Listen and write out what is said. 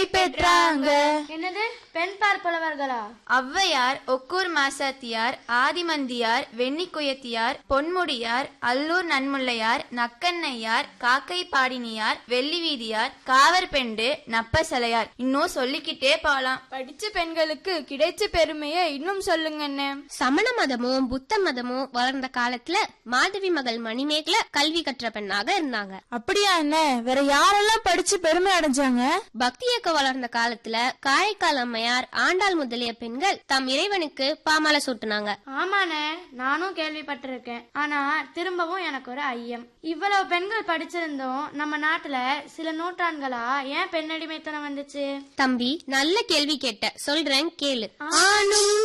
பெற்றாங்க என்னது பெண் பார்ப்பளவர்களா ஔவையார் ஒக்கூர் மாசாத்தியார் ஆதிமந்தியார் வெண்ணிக்குயத்தியார் பொன்முடியார் அல்லூர் நன்முல்லையார் நக்கண்ணையார் காக்கை பாடினியார் வெள்ளிவீதியார் காவற்பெண்டு நப்பசலையார் இன்னும் சொல்லிக்கிட்டே போலாம் படிச்ச பெண்களுக்கு கிடைச்ச பெருமையை இன்னும் சொல்லுங்க அண்ணே சமண மதமும் புத்த மதமும் வளர்ந்த காலத்துல மாதவி மகள் மணிமேகலை கல்வி கற்ற பெண்ணாக இருந்தாங்க அப்படியா அண்ணே வேற யாரெல்லாம் படிச்சு பெருமை அடைஞ்சாங்க பக்தி இயக்கம் வளர்ந்த காலத்துல காரைக்கால் அம்மையார் ஆண்டாள் முதலிய பெண்கள் தம் இறைவனுக்கு பாமாலை சூட்டுனாங்க ஆமாண்ணே நானும் கேள்விப்பட்டிருக்கேன் ஆனா திரும்பவும் எனக்கு ஒரு ஐயம் இவ்வளவு பெண்கள் படிச்சிருந்தோம் நம்ம நாட்டுல சில நூற்றாண்டுகளா ஏன் பெண்ணடிமைத்தனம் வந்துச்சு தம்பி நல்ல கேள்வி கேட்ட சொல்றேன் கேளு ஆணும்